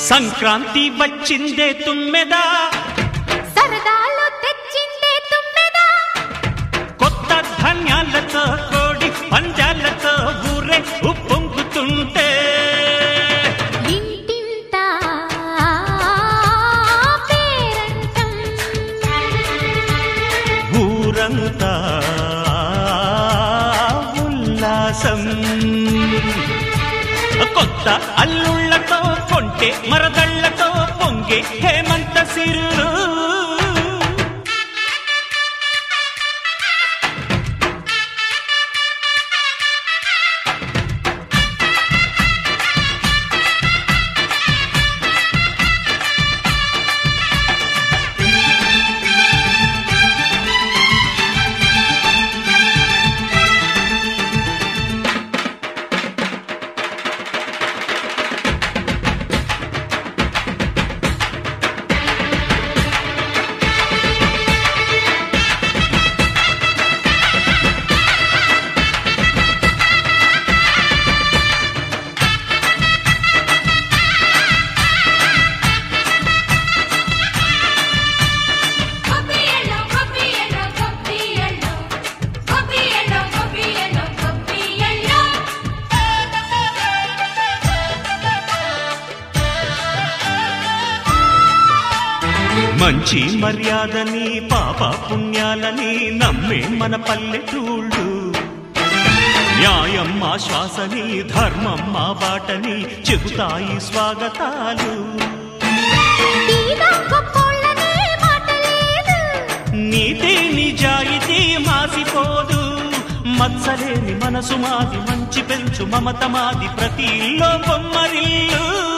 సంక్రాంతి వచ్చిందే తుమ్మెదా సరదాలు తెచ్చిందే తుమ్మెదా కొత్త ధాన్యాలతో కోడి పంజాలతో ఊరే ఉప్పొంగుతుంటే ఇంటింటా పేరంటం ఊరంతా ఉల్లాసం కొత్త అల్లుళ్ళతో కొంటే మరదళ్ళతో పొంగే హేమంత సిరులు గొబ్బియలో గొబ్బియలో గొబ్బియలో గొబ్బియలో గొబ్బియలో గొబ్బియలో మంచి మర్యాదని పాప పుణ్యాలని నమ్మే మన పల్లెటూళ్ళు న్యాయం మా శ్వాసని ధర్మం మా బాటని చెబుతాయి స్వాగతాలు తీరా గొప్పోళ్ళనే మాట లేదు నీతి నిజాయితీ మాసిపోదు మత్సలేని మనసు మాది మంచి పెంచు మమత మాది ప్రతి ఇల్లో బొమ్మరిల్లు